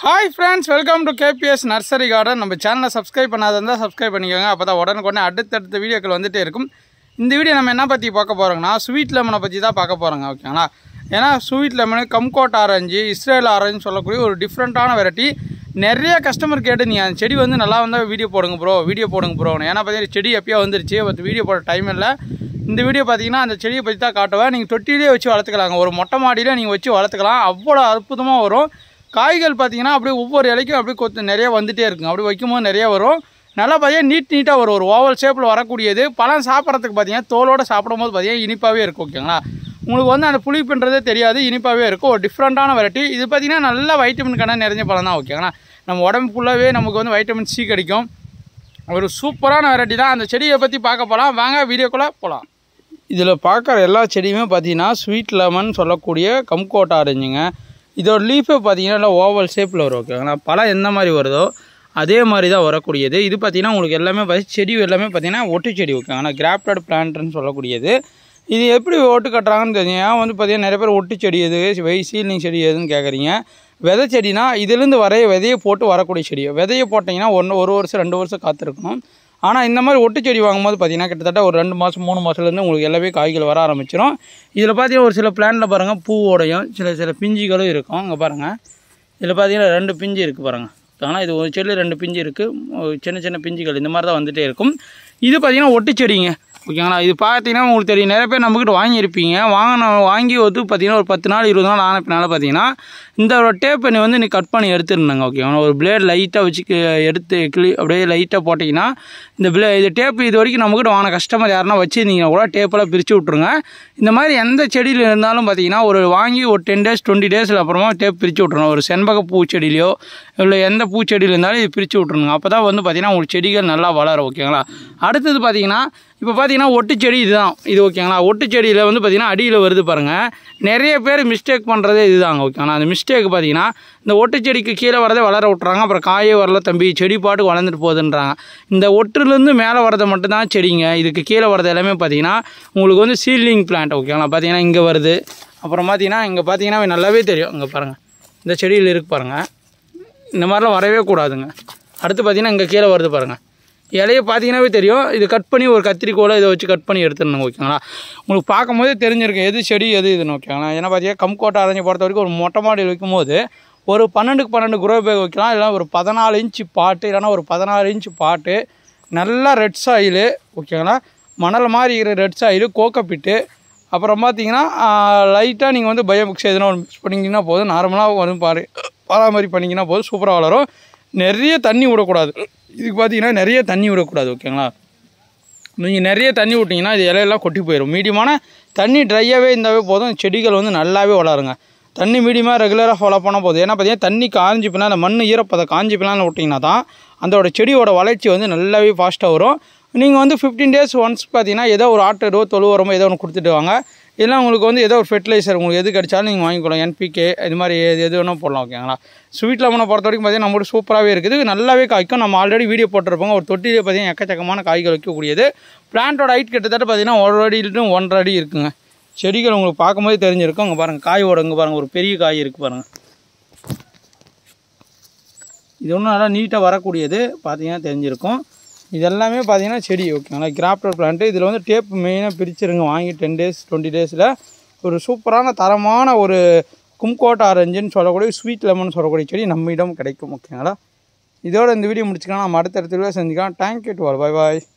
hi friends welcome to KBS nursery garden நம்ம சேனலை subscribe பண்ணாத இருந்தால் சப்ஸ்கிரைப் பண்ணிக்கோங்க அப்போ தான் உடனுக்குடனே அடுத்தடுத்த வீடியோக்கள் வந்துட்டே இருக்கும் இந்த வீடியோ நம்ம என்ன பற்றி பார்க்க போகிறோங்கன்னா ஸ்வீட் லெமனை பற்றி தான் பார்க்க போகிறோங்க ஓகேங்களா ஏன்னா sweet lemon kumquat orange Israel orange சொல்லக்கூடிய ஒரு டிஃப்ரெண்ட்டான வெரைட்டி நிறைய கஸ்டமர் கேட்டு நீங்கள் அந்த செடி வந்து நல்லா வந்தால் வீடியோ போடுங்க ப்ரோ வீடியோ போடுங்க ப்ரோ ஏன்னா பார்த்தீங்கன்னா செடி எப்பயோ வந்துருச்சு பட் வீடியோ போட டைம் இல்லை இந்த வீடியோ பார்த்தீங்கன்னா அந்த செடியை பற்றி தான் காட்டுவேன் நீங்கள் தொட்டிலே வச்சு வளர்த்துக்கலாங்க ஒரு மொட்டை மாடியில் நீங்கள் வச்சு வளர்த்துக்கலாம் அவ்வளோ அற்புதமாக வரும் காய்கள் பார்த்தீங்கன்னா அப்படியே ஒவ்வொரு இலைக்கும் அப்படியே கொத்து நிறைய வந்துட்டே இருக்குங்க அப்படி வைக்கும்போது நிறைய வரும் நல்லா பார்த்தீங்கன்னா நீட் நீட்டாக வரும் ஒரு ஓவல் ஷேப்பில் வரக்கூடியது பழம் சாப்பிட்றதுக்கு பார்த்தீங்கன்னா தோலோடு சாப்பிடும்போது பார்த்தீங்கன்னா இனிப்பாகவே இருக்கும் ஓகேங்களா உங்களுக்கு வந்து அந்த புளிப்புன்றதே தெரியாது இனிப்பாகவே இருக்கும் ஒரு டிஃப்ரெண்ட்டான வெரைட்டி இது பார்த்தீங்கன்னா நல்ல வைட்டமின் கண்ணா நிறைஞ்ச பழம் தான் ஓகேங்களா நம்ம உடம்பு ஃபுல்லாகவே நமக்கு வந்து வைட்டமின் சி கிடைக்கும் ஒரு சூப்பரான வெரைட்டி தான் அந்த செடியை பற்றி பார்க்க போகலாம் வாங்க வீடியோக்குள்ளே போகலாம் இதில் பார்க்குற எல்லா செடியுமே பார்த்தீங்கன்னா ஸ்வீட் லெமன் சொல்லக்கூடிய கம்கோட் ஆரஞ்சுங்க இதோட லீஃபே பார்த்தீங்கன்னா நல்லா ஓவல் ஷேப்பில் வரும் ஓகேங்களா பழம் எந்த மாதிரி வருதோ அதே மாதிரி தான் வரக்கூடியது இது பார்த்தீங்கன்னா உங்களுக்கு எல்லாமே பார்த்து செடி எல்லாமே பார்த்தீங்கன்னா ஒட்டு செடி ஓகேங்களா கிராப்டட் பிளான்ட்னு சொல்லக்கூடியது இது எப்படி ஒட்டு கட்டுறாங்கன்னு தெரியும் ஏன் வந்து பார்த்தீங்கன்னா நிறைய பேர் ஒட்டு செடி எது வெய் சீலிங் செடி எதுன்னு கேட்குறீங்க விதை செடினா இதுலேருந்து வரைய விதையை போட்டு வரக்கூடிய செடி விதையை போட்டிங்கன்னா ஒன்று ஒரு வருஷம் ரெண்டு வருஷம் காத்திருக்கணும் ஆனால் இந்த மாதிரி ஒட்டு செடி வாங்கும்போது பார்த்தீங்கன்னா கிட்டத்தட்ட ஒரு ரெண்டு மாதம் மூணு மாதத்துலேருந்து உங்களுக்கு எல்லாமே காய்கள் வர ஆரம்பிச்சிடும் இதில் பார்த்தீங்கன்னா ஒரு சில பிளான்ட்டில் பாருங்கள் பூவோடையும் சில சில பிஞ்சுகளும் இருக்கும் இங்கே பாருங்கள் இதில் பார்த்தீங்கன்னா ரெண்டு பிஞ்சு இருக்குது பாருங்கள் ஆனால் இது ஒரு செடியில் ரெண்டு பிஞ்சு இருக்குது சின்ன சின்ன பிஞ்சுகள் இந்த மாதிரி தான் வந்துகிட்டே இருக்கும் இது பார்த்தீங்கன்னா ஒட்டு செடிங்க ஓகேங்களா இது பார்த்தீங்கன்னா உங்களுக்கு தெரியும் நிறைய பேர் நம்மக்கிட்ட வாங்கியிருப்பீங்க வாங்கின வாங்கி வந்து பார்த்தீங்கன்னா ஒரு பத்து நாள் இருபது நாள் ஆன பின்னால் பார்த்தீங்கன்னா இந்த ஒரு டேப் பண்ணி வந்து நீ கட் பண்ணி எடுத்துருந்தாங்க ஓகேங்களா ஒரு பிளேட் லைட்டாக வச்சு கி- எடுத்து கிளி அப்படியே லைட்டாக போட்டிங்கன்னா இந்த பிளே இது டேப் இது வரைக்கும் நம்மக்கிட்ட வாங்கின கஸ்டமர் யாருன்னா வச்சுருந்தீங்கன்னா கூட டேப்பெல்லாம் பிரித்து விட்ருங்க இந்த மாதிரி எந்த செடியில் இருந்தாலும் பார்த்தீங்கன்னா ஒரு வாங்கி ஒரு டென் டேஸ் டுவெண்ட்டி டேஸில் அப்புறமா டேப் பிரித்து விட்றணும் ஒரு செண்பக பூச்செடியிலையோ இல்லை எந்த பூச்செடியில் இருந்தாலும் இது பிரித்து விட்ருணுங்க அப்போ தான் வந்து பார்த்தீங்கன்னா உங்களுக்கு செடிகள் நல்லா வளரும் ஓகேங்களா அடுத்தது பார்த்தீங்கன்னா இப்போ பார்த்தீங்கன்னா ஒட்டு செடி இதுதான் இது ஓகேங்களா ஒட்டு செடியில் வந்து பார்த்தீங்கன்னா அடியில் வருது பாருங்கள் நிறைய பேர் மிஸ்டேக் பண்ணுறதே இதுதாங்க ஓகேங்களா அந்த மிஸ்டேக் பார்த்தீங்கன்னா இந்த ஒட்டு செடிக்கு கீழே வரதே வளர விட்றாங்க அப்புறம் காயே வரல தம்பி செடி பாட்டுக்கு வளர்ந்துட்டு போகுதுன்றாங்க இந்த ஒட்டுலேருந்து மேலே வரதை மட்டும்தான் செடிங்க இதுக்கு கீழே வரது எல்லாமே பார்த்தீங்கன்னா உங்களுக்கு வந்து சீலிங் பிளான்ட் ஓகேங்களா பார்த்தீங்கன்னா இங்கே வருது அப்புறம் பார்த்தீங்கன்னா இங்கே பார்த்தீங்கன்னா நல்லாவே தெரியும் இங்கே பாருங்கள் இந்த செடியில் இருக்கு பாருங்கள் இந்த மாதிரிலாம் வரவே கூடாதுங்க அடுத்து பார்த்தீங்கன்னா இங்கே கீழே வருது பாருங்கள் இலையை பார்த்தீங்கன்னாவே தெரியும் இது கட் பண்ணி ஒரு கத்திரிக்கோலை இதை வச்சு கட் பண்ணி எடுத்துடணும் ஓகேங்களா உங்களுக்கு பார்க்கும்போதே தெரிஞ்சிருக்கும் எது செடி எது இதுன்னு ஓகேங்களா ஏன்னா பார்த்தீங்கன்னா கம்கோட்டை அரைஞ்சி பொறுத்த வரைக்கும் ஒரு மொட்டை மாடியில் வைக்கும்போது ஒரு பன்னெண்டுக்கு பன்னெண்டு குரோ பேக் வைக்கலாம் இல்லைனா ஒரு பதினாலு இன்ச்சு பாட்டு இல்லைனா ஒரு பதினாறு இன்ச்சு பாட்டு நல்லா ரெட் சாயிலு ஓகேங்களா மணல் மாதிரி இருக்கிற ரெட் சாயிலு கோக்கப்பிட்டு அப்புறம் பார்த்தீங்கன்னா லைட்டாக நீங்கள் வந்து பயோ மிக்ஸ் எதுனா ஒரு மிக்ஸ் பண்ணிங்கன்னா போதும் நார்மலாக வந்து பாரு பராமரி பண்ணிங்கன்னா போதும் சூப்பராக வளரும் நிறைய தண்ணி விடக்கூடாது இதுக்கு பார்த்தீங்கன்னா நிறைய தண்ணி விடக்கூடாது ஓகேங்களா நீங்கள் நிறைய தண்ணி விட்டிங்கன்னா இது இலையெல்லாம் கொட்டி போயிடும் மீடியமான தண்ணி ட்ரையாகவே இருந்தாவே போதும் செடிகள் வந்து நல்லாவே வளருங்க தண்ணி மீடியமாக ரெகுலராக ஃபாலோ பண்ணால் போதும் ஏன்னா பார்த்தீங்கன்னா தண்ணி காஞ்சி பின்னால் அந்த மண் ஈரப்பதம் காஞ்சி பின்னால் விட்டிங்கன்னா தான் அதோட செடியோட வளர்ச்சி வந்து நல்லாவே ஃபாஸ்ட்டாக வரும் நீங்கள் வந்து ஃபிஃப்டீன் டேஸ் ஒன்ஸ் பார்த்தீங்கன்னா ஏதோ ஒரு ஆட்டோ தொழு உரமோ ஏதோ ஒன்று கொடுத்துட்டு வாங்க இல்லை உங்களுக்கு வந்து ஏதோ ஒரு ஃபெர்டிலைசர் உங்களுக்கு எது கிடைச்சாலும் நீங்கள் வாங்கிக்கலாம் என்பிகே இது மாதிரி எது எது வேணால் போடலாம் ஓகேங்களா ஸ்வீட் லெமனை பொறுத்த வரைக்கும் பார்த்தீங்கன்னா நம்மளோட சூப்பராகவே இருக்குது நல்லாவே காய்க்கும் நம்ம ஆல்ரெடி வீடியோ போட்டிருப்போங்க ஒரு தொட்டிலே பார்த்தீங்கன்னா எக்கச்சக்கமான காய்கள் வைக்கக்கூடியது பிளான்ட்டோட ஹைட் கிட்டத்தட்ட பார்த்தீங்கன்னா ஒரு அடியிலும் ஒன்றரை அடி இருக்குங்க செடிகள் உங்களுக்கு பார்க்கும்போது தெரிஞ்சிருக்கும் இங்கே பாருங்கள் காயோட இங்கே பாருங்கள் ஒரு பெரிய காய் இருக்குது பாருங்கள் இது ஒன்றும் நல்லா நீட்டாக வரக்கூடியது பார்த்தீங்கன்னா தெரிஞ்சிருக்கும் இது எல்லாமே பார்த்தீங்கன்னா செடி ஓகேங்களா கிராப்டர் பிளான்ட்டு இதில் வந்து டேப் மெயினாக பிரிச்சிருங்க வாங்கி டென் டேஸ் டுவெண்ட்டி டேஸில் ஒரு சூப்பரான தரமான ஒரு கும்கோட் ஆரஞ்சுன்னு சொல்லக்கூடிய ஸ்வீட் லெமன் சொல்லக்கூடிய செடி நம்மிடம் கிடைக்கும் ஓகேங்களா இதோட இந்த வீடியோ முடிச்சுக்கலாம் நம்ம அடுத்த இடத்துல செஞ்சுக்கலாம் thank you to all bye bye